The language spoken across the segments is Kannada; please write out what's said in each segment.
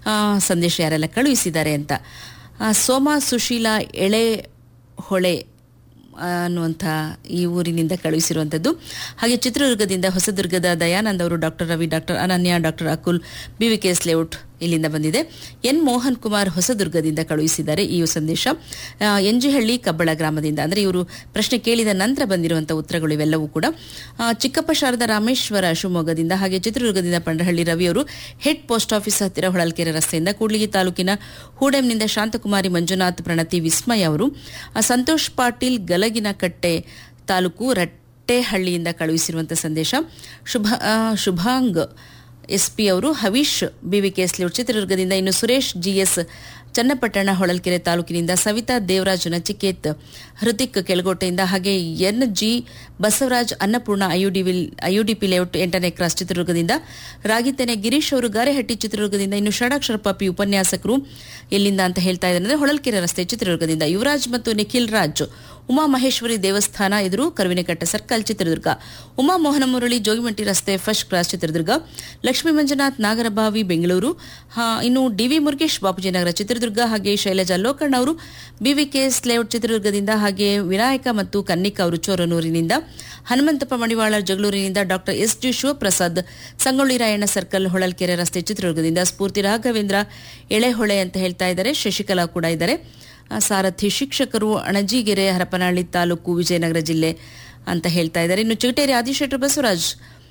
ಆ, ಸಂದೇಶ ಯಾರೆಲ್ಲ ಕಳುಹಿಸಿದ್ದಾರೆ ಅಂತ ಆ, ಸೋಮಾ ಸುಶೀಲಾ ಎಳೆ ಹೊಳೆ ಅನ್ನುವಂಥ ಈ ಊರಿನಿಂದ ಕಳುಹಿಸಿರುವಂಥದ್ದು ಹಾಗೆ ಚಿತ್ರದುರ್ಗದಿಂದ ಹೊಸದುರ್ಗದ ದಯಾನಂದ್ ಅವರು doctor Ravi doctor Ananya doctor Akul B V K S layout ಇಲ್ಲಿಂದ ಬಂದಿದೆ ಎನ್ ಮೋಹನ್ ಕುಮಾರ್ ಹೊಸದುರ್ಗದಿಂದ ಕಳುಹಿಸಿದ್ದಾರೆ ಈ ಸಂದೇಶ ಆ, ಎನ್ಜಿಹಳ್ಳಿ ಕಬ್ಬಳ ಗ್ರಾಮದಿಂದ ಅಂದರೆ ಇವರು ಪ್ರಶ್ನೆ ಕೇಳಿದ ನಂತರ ಬಂದಿರುವಂಥ ಉತ್ತರಗಳು ಇವೆಲ್ಲವೂ ಕೂಡ ಆ, ಚಿಕ್ಕಪ್ಪ ಶಾರದಾ ರಾಮೇಶ್ವರ ಶಿವಮೊಗ್ಗದಿಂದ ಹಾಗೆ ಚಿತ್ರದುರ್ಗದಿಂದ ಪಂಡಹಳ್ಳಿ ರವಿ ಅವರು ಹೆಡ್ ಪೋಸ್ಟ್ ಆಫೀಸ್ ಹತ್ತಿರ ಹೊಳಲ್ಕೆರೆ ರಸ್ತೆಯಿಂದ ಕೂಡ್ಲಿಗಿ ತಾಲೂಕಿನ ಹೂಡೆಂನಿಂದ ಶಾಂತಕುಮಾರಿ ಮಂಜುನಾಥ್ ಪ್ರಣತಿ ವಿಸ್ಮಯ ಅವರು ಆ, ಸಂತೋಷ್ ಪಾಟೀಲ್ ಗಲಗಿನ ಕಟ್ಟೆ ತಾಲೂಕು ರಟ್ಟೆಹಳ್ಳಿಯಿಂದ ಕಳುಹಿಸಿರುವಂಥ ಸಂದೇಶ ಶುಭ ಆ, ಶುಭಾಂಗ್ ಎಸ್ ಪಿ ಅವರು ಹವೀಶ್ ಬಿವಿಕೆಎಸ್ ಲೇಔಟ್ ಚಿತ್ರದುರ್ಗದಿಂದ ಇನ್ನು ಸುರೇಶ್ ಜಿಎಸ್ ಚನ್ನಪಟ್ಟಣ ಹೊಳಲ್ಕೆರೆ ತಾಲೂಕಿನಿಂದ ಸವಿತಾ ದೇವರಾಜ್ ನಚಿಕೇತ್ ಹೃತಿಕ್ ಕೆಳಗೋಟೆಯಿಂದ ಹಾಗೆ ಎನ್ ಜಿ ಬಸವರಾಜ್ ಅನ್ನಪೂರ್ಣ ಐಯುಡಿವಿಲ್ ಐಯುಡಿಪಿ ಲೇಔಟ್ ಎಂಟನೇ ಕ್ರಾಸ್ ಚಿತ್ರದುರ್ಗದಿಂದ ರಾಗಿತೆನೆ ಗಿರೀಶ್ ಅವರು ಗಾರೆಹಟ್ಟಿ ಚಿತ್ರದುರ್ಗದಿಂದ ಇನ್ನು ಷಡಾಕ್ಷರ ಪಾಪಿ ಉಪನ್ಯಾಸಕರು ಎಲ್ಲಿಂದ ಅಂತ ಹೇಳ್ತಾ ಇದ್ದಾರೆ ಅಂದ್ರೆ ಹೊಳಲ್ಕೆರೆ ರಸ್ತೆ ಚಿತ್ರದುರ್ಗದಿಂದ ಯುವರಾಜ್ ಮತ್ತು ನಿಖಿಲ್ ರಾಜ್ ಉಮಾ ಮಹೇಶ್ವರಿ ದೇವಸ್ಥಾನ ಎದುರು ಕರುವಿನಕಟ್ಟ ಸರ್ಕಲ್ ಚಿತ್ರದುರ್ಗ ಉಮಾ ಮೋಹನ ಮುರಳಿ ಜೋಗಿಮಟ್ಟಿ ರಸ್ತೆ ಫಸ್ಟ್ ಕ್ರಾಸ್ ಚಿತ್ರದುರ್ಗ ಲಕ್ಷ್ಮೀ ಮಂಜುನಾಥ್ ನಾಗರಬಾವಿ ಬೆಂಗಳೂರು ಹಾ, ಇನ್ನು ಡಿವಿ ಮುರುಗೇಶ್ ಬಾಪೂಜಿ ನಗರ ಚಿತ್ರದುರ್ಗ ಹಾಗೆ ಶೈಲಜಾ ಲೋಕಣ್ಣ ಅವರು ಬಿವಿಕೆಎಸ್ ಲೇಔಟ್ ಚಿತ್ರದುರ್ಗದಿಂದ ಹಾಗೆ ವಿನಾಯಕ ಮತ್ತು ಕನ್ನಿಕಾ ಅವರು ಚೋರನೂರಿನಿಂದ ಹನುಮಂತಪ್ಪ ಮಡಿವಾಳ ಜಗಳೂರಿನಿಂದ doctor S G Shivaprasad Sangolli Rayanna circle Holalkere ರಸ್ತೆ ಚಿತ್ರದುರ್ಗದಿಂದ ಸ್ಫೂರ್ತಿ ರಾಘವೇಂದ್ರ ಎಳೆಹೊಳೆ ಅಂತ ಹೇಳ್ತಾ ಇದ್ದಾರೆ ಶಶಿಕಲಾ ಕೂಡ ಇದ್ದಾರೆ ಆ, ಸಾರಥಿ ಶಿಕ್ಷಕರು ಅಣಜಿಗೆರೆ ಹರಪನಹಳ್ಳಿ ತಾಲೂಕು ವಿಜಯನಗರ ಜಿಲ್ಲೆ ಅಂತ ಹೇಳ್ತಾ ಇದ್ದಾರೆ ಇನ್ನು ಚಿಗಟೇರಿ ಆದಿಶೇಟರ್ ಬಸವರಾಜ್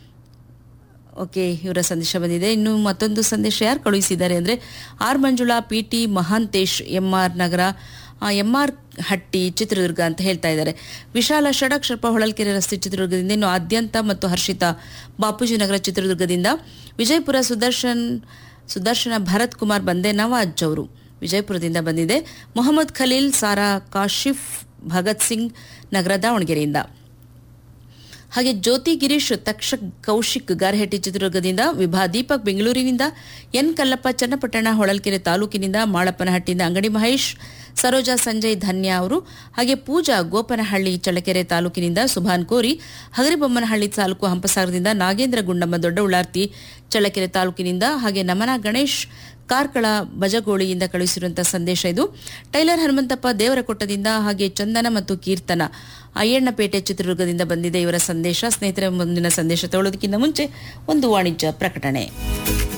ಓಕೆ ಇವರ ಸಂದೇಶ ಬಂದಿದೆ ಇನ್ನು ಮತ್ತೊಂದು ಸಂದೇಶ ಯಾರು ಕಳುಹಿಸಿದ್ದಾರೆ ಅಂದರೆ R Manjula P T Mahantesh M R Nagar M R Hatti Chitradurga ಅಂತ ಹೇಳ್ತಾ ಇದ್ದಾರೆ ವಿಶಾಲ ಷಡಕ್ಷರಪ ಹೊಳಲ್ಕೆರೆ ರಸ್ತೆ ಚಿತ್ರದುರ್ಗದಿಂದ ಇನ್ನು ಆದ್ಯಂತ ಮತ್ತು ಹರ್ಷಿತಾ ಬಾಪೂಜಿ ನಗರ ಚಿತ್ರದುರ್ಗದಿಂದ ವಿಜಯಪುರ ಸುದರ್ಶನ್ ಸುದರ್ಶನ ಭರತ್ ಕುಮಾರ್ ಬಂದೆ ನವಾಜ್ ಅವರು ವಿಜಯಪುರದಿಂದ ಬಂದಿದೆ ಮೊಹಮ್ಮದ್ ಖಲೀಲ್ ಸಾರಾ ಕಾಶಿಫ್ ಭಗತ್ ಸಿಂಗ್ ನಗರ ದಾವಣಗೆರೆಯಿಂದ ಹಾಗೆ ಜ್ಯೋತಿ ಗಿರೀಶ್ ತಕ್ಷ ಕೌಶಿಕ್ ಗಾರಹಟ್ಟಿ ಚಿತ್ರದುರ್ಗದಿಂದ ವಿಭಾ ದೀಪಕ್ ಬೆಂಗಳೂರಿನಿಂದ ಎನ್ ಕಲ್ಲಪ್ಪ ಚನ್ನಪಟ್ಟಣ ಹೊಳಲ್ಕೆರೆ ತಾಲೂಕಿನಿಂದ ಮಾಳಪ್ಪನಹಟ್ಟಿಯಿಂದ ಅಂಗಡಿ ಮಹೇಶ್ ಸರೋಜಾ ಸಂಜಯ್ ಧನ್ಯ ಅವರು ಹಾಗೆ ಪೂಜಾ ಗೋಪನಹಳ್ಳಿ ಚಳ್ಳಕೆರೆ ತಾಲೂಕಿನಿಂದ ಸುಭಾನ್ ಕೋರಿ ಹಗರಿಬೊಮ್ಮನಹಳ್ಳಿ ತಾಲೂಕು ಹಂಪಸಾಗರದಿಂದ ನಾಗೇಂದ್ರ ಗುಂಡಮ್ಮ ದೊಡ್ಡ ಉಳ್ಳಾರ್ತಿ ಚಳ್ಳಕೆರೆ ತಾಲೂಕಿನಿಂದ ಹಾಗೆ ನಮನ ಗಣೇಶ್ ಕಾರ್ಕಳ ಬಜಗೋಳಿಯಿಂದ ಕಳುಹಿಸಿರುವಂತಹ ಸಂದೇಶ ಇದು ಟೈಲರ್ ಹನುಮಂತಪ್ಪ ದೇವರಕೊಟ್ಟದಿಂದ ಹಾಗೆ ಚಂದನ ಮತ್ತು ಕೀರ್ತನ ಅಯ್ಯಣ್ಣಪೇಟೆ ಚಿತ್ರದುರ್ಗದಿಂದ ಬಂದಿದೆ ಇವರ ಸಂದೇಶ ಸ್ನೇಹಿತರ ಮುಂದಿನ ಸಂದೇಶ ತಗೊಳ್ಳೋದಕ್ಕಿಂತ ಮುಂಚೆ ಒಂದು ವಾಣಿಜ್ಯ ಪ್ರಕಟಣೆ